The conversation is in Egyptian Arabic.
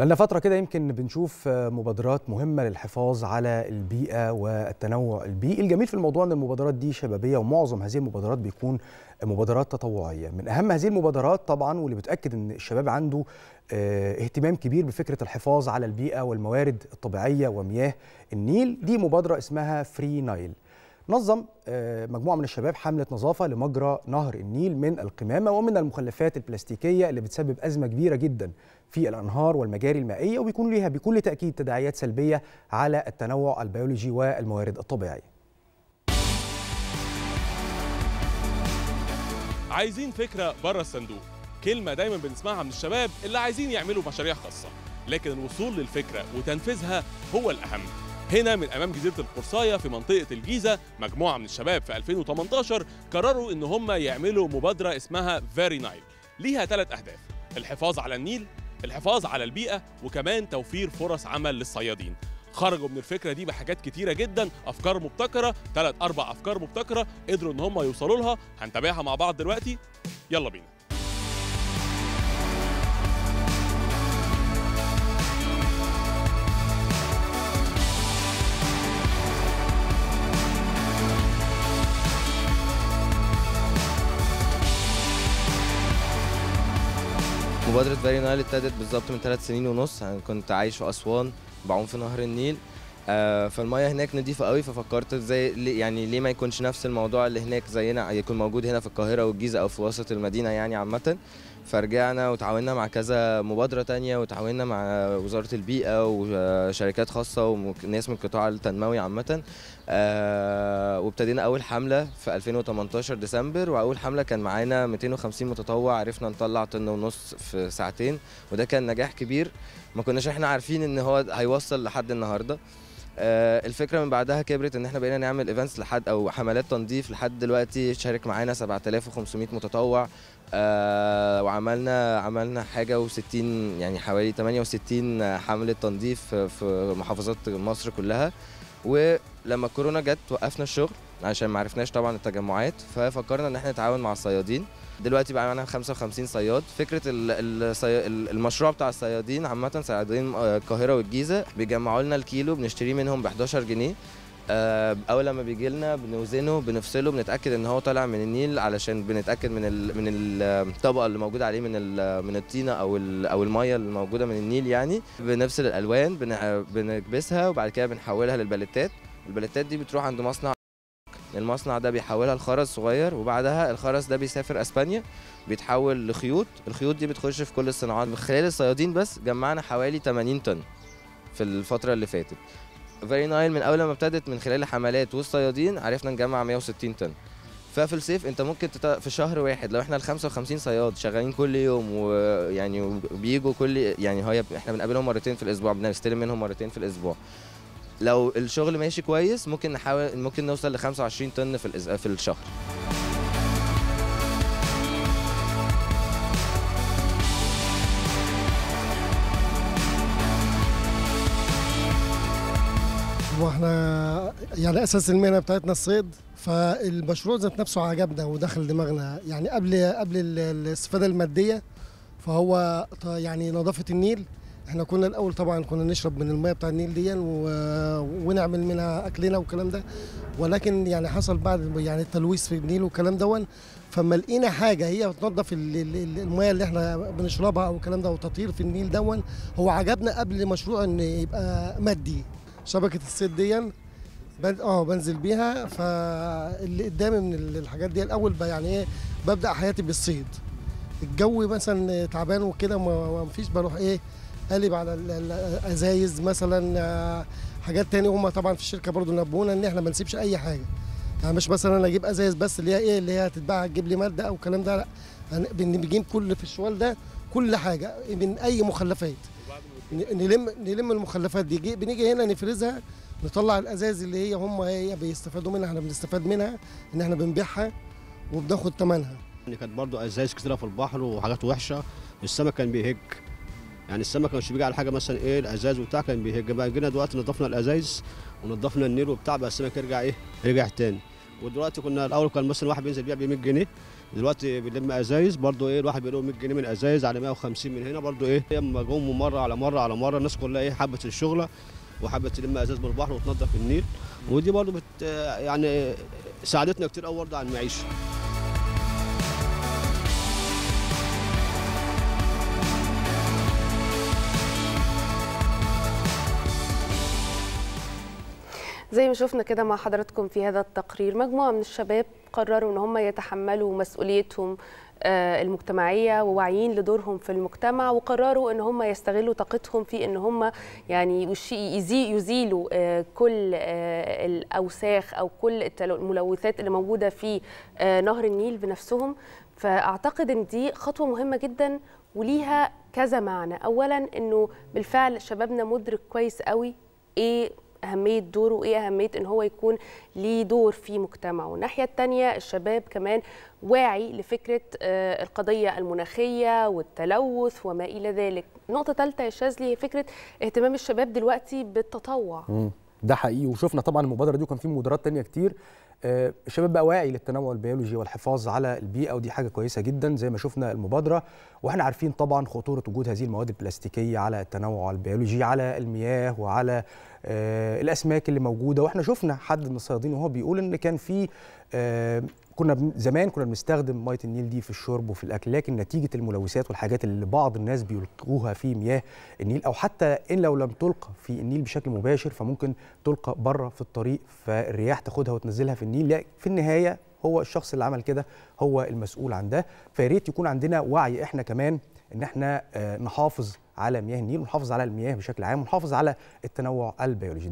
بقالنا فترة كده يمكن بنشوف مبادرات مهمة للحفاظ على البيئة والتنوع البيئي، الجميل في الموضوع ان المبادرات دي شبابية ومعظم هذه المبادرات بيكون مبادرات تطوعية، من أهم هذه المبادرات طبعا واللي بتأكد ان الشباب عنده اهتمام كبير بفكرة الحفاظ على البيئة والموارد الطبيعية ومياه النيل، دي مبادرة اسمها فري نايل. نظم مجموعة من الشباب حملة نظافة لمجرى نهر النيل من القمامة ومن المخلفات البلاستيكية اللي بتسبب أزمة كبيرة جدا في الأنهار والمجاري المائية وبيكون لها بكل تأكيد تداعيات سلبية على التنوع البيولوجي والموارد الطبيعية عايزين فكرة بره الصندوق كلمة دايما بنسمعها من الشباب اللي عايزين يعملوا مشاريع خاصة لكن الوصول للفكرة وتنفيذها هو الأهم هنا من امام جزيره القرصايه في منطقه الجيزه مجموعه من الشباب في 2018 قرروا ان هم يعملوا مبادره اسمها فيري نايل ليها ثلاث اهداف الحفاظ على النيل الحفاظ على البيئه وكمان توفير فرص عمل للصيادين خرجوا من الفكره دي بحاجات كتيره جدا افكار مبتكره ثلاث اربع افكار مبتكره قدروا ان هم يوصلوا لها هنتابعها مع بعض دلوقتي يلا بينا مبادرة فيري نايل ابتدت بالظبط من ثلاث سنين ونص أنا كنت عايش في أسوان بعوم في نهر النيل آه فالمياه هناك نظيفة قوي ففكرت ازاي يعني ليه ما يكونش نفس الموضوع اللي هناك زينا يكون موجود هنا في القاهرة والجيزة أو في وسط المدينة يعني عامة فرجعنا وتعاوننا مع كذا مبادرة تانية وتعاوننا مع وزارة البيئة وشركات خاصة وناس من القطاع التنموي عامة آه وابتدينا أول حملة في 2018 ديسمبر وأول حملة كان معانا 250 متطوع عرفنا نطلع طن ونص في ساعتين وده كان نجاح كبير ما كناش احنا عارفين ان هو هيوصل لحد النهارده آه الفكره من بعدها كبرت ان احنا بقينا نعمل ايفنتس لحد او حملات تنظيف لحد دلوقتي شارك معانا 7500 متطوع آه وعملنا عملنا حاجه و60 يعني حوالي 68 حمله تنظيف في محافظات مصر كلها ولما الكورونا جت وقفنا الشغل عشان ما عرفناش طبعا التجمعات ففكرنا ان احنا نتعاون مع الصيادين دلوقتي بقى معانا 55 صياد فكره المشروع بتاع الصيادين عامه صيادين القاهره والجيزه بيجمعوا لنا الكيلو بنشتريه منهم ب 11 جنيه اول لما بيجي لنا بنوزنه بنفصله بنتاكد ان هو طالع من النيل علشان بنتاكد من ال من الطبقه اللي موجوده عليه من من الطينه او او الميه اللي موجوده من النيل يعني بنفصل الالوان بنكبسها وبعد كده بنحولها للباليتات الباليتات دي بتروح عند مصنع المصنع ده بيحولها لخرز صغير وبعدها الخرز ده بيسافر اسبانيا بيتحول لخيوط الخيوط دي بتخش في كل الصناعات خلال الصيادين بس جمعنا حوالي 80 طن في الفتره اللي فاتت فيري نايل من اول ما ابتدت من خلال الحملات والصيادين عرفنا نجمع 160 طن ففي الصيف انت ممكن تت... في شهر واحد لو احنا ال 55 صياد شغالين كل يوم ويعني بيجوا كل يعني هي احنا بنقابلهم مرتين في الاسبوع بنستلم منهم مرتين في الاسبوع لو الشغل ماشي كويس ممكن نحاول ممكن نوصل ل 25 طن في الأز... في الشهر واحنا يعني اساس المهنه بتاعتنا الصيد فالمشروع ذات نفسه عجبنا ودخل دماغنا يعني قبل قبل الاستفاده الماديه فهو يعني نظافه النيل احنا كنا الاول طبعا كنا نشرب من الميه بتاع النيل دي و... ونعمل منها اكلنا والكلام ده ولكن يعني حصل بعد يعني التلويث في النيل والكلام دون فما لقينا حاجه هي بتنظف الميه اللي احنا بنشربها او الكلام ده وتطهير في النيل دون هو عجبنا قبل مشروع ان يبقى مادي شبكه الصيد دي بن... اه بنزل بيها فاللي قدامي من الحاجات دي الاول يعني ايه ببدا حياتي بالصيد الجو مثلا تعبان وكده ما فيش بروح ايه قلب على الازايز مثلا حاجات تاني هم طبعا في الشركه برضو نبهونا ان احنا ما نسيبش اي حاجه يعني مش مثلا اجيب ازايز بس اللي هي ايه اللي هي هتتباع تجيب لي ماده او الكلام ده لا بنجيب كل في الشوال ده كل حاجه من اي مخلفات نلم نلم المخلفات دي بنيجي هنا نفرزها نطلع الازايز اللي هي هم هي بيستفادوا منها احنا بنستفاد منها ان احنا بنبيعها وبناخد ثمنها كانت برضو ازايز كتيره في البحر وحاجات وحشه السمك كان بيهج يعني السمك مش بيجي على حاجه مثلا ايه الازاز وبتاع كان بيهج بقى جينا دلوقتي نضفنا الازايز ونضفنا النيل وبتاع بقى السمك يرجع ايه رجع تاني ودلوقتي كنا الاول كان مثلا واحد بينزل بيع ب 100 جنيه دلوقتي بنلم ازايز برضو ايه الواحد بيقول 100 جنيه من ازايز على 150 من هنا برضو ايه اما جم مره على مره على مره الناس كلها ايه حبت الشغله وحبت تلم ازاز من البحر وتنظف النيل ودي برضو بت يعني ساعدتنا كتير قوي برضو على المعيشه زي ما شفنا كده مع حضراتكم في هذا التقرير مجموعة من الشباب قرروا ان هم يتحملوا مسؤوليتهم آه، المجتمعية وواعيين لدورهم في المجتمع وقرروا ان هم يستغلوا طاقتهم في ان هم يعني يشي- يزي- يزيلوا آه، كل آه، الاوساخ او كل التلو- الملوثات اللي موجودة في آه، نهر النيل بنفسهم فاعتقد ان دي خطوة مهمة جدا وليها كذا معنى اولا انه بالفعل شبابنا مدرك كويس قوي ايه أهمية دوره وإيه أهمية إن هو يكون ليه دور في مجتمعه والناحية التانية الشباب كمان واعي لفكرة آه، القضية المناخية والتلوث وما إلى ذلك نقطة ثالثة يا شاذلي هي فكرة اهتمام الشباب دلوقتي بالتطوع مم. ده حقيقي وشفنا طبعا المبادره دي وكان في مبادرات تانية كتير آه، الشباب بقى واعي للتنوع البيولوجي والحفاظ على البيئه ودي حاجه كويسه جدا زي ما شفنا المبادره واحنا عارفين طبعا خطوره وجود هذه المواد البلاستيكيه على التنوع البيولوجي على المياه وعلى آه، الاسماك اللي موجوده واحنا شفنا حد من الصيادين وهو بيقول ان كان في آه، كنا بن- زمان كنا بنستخدم ميه النيل دي في الشرب وفي الاكل لكن نتيجه الملوثات والحاجات اللي بعض الناس بيلقوها في مياه النيل او حتى ان لو لم تلقى في النيل بشكل مباشر فممكن تلقى بره في الطريق فالرياح تاخدها وتنزلها في النيل لا في النهايه هو الشخص اللي عمل كده هو المسؤول عن ده فياريت يكون عندنا وعي احنا كمان ان احنا آه، نحافظ على مياه النيل ونحافظ على المياه بشكل عام ونحافظ على التنوع البيولوجي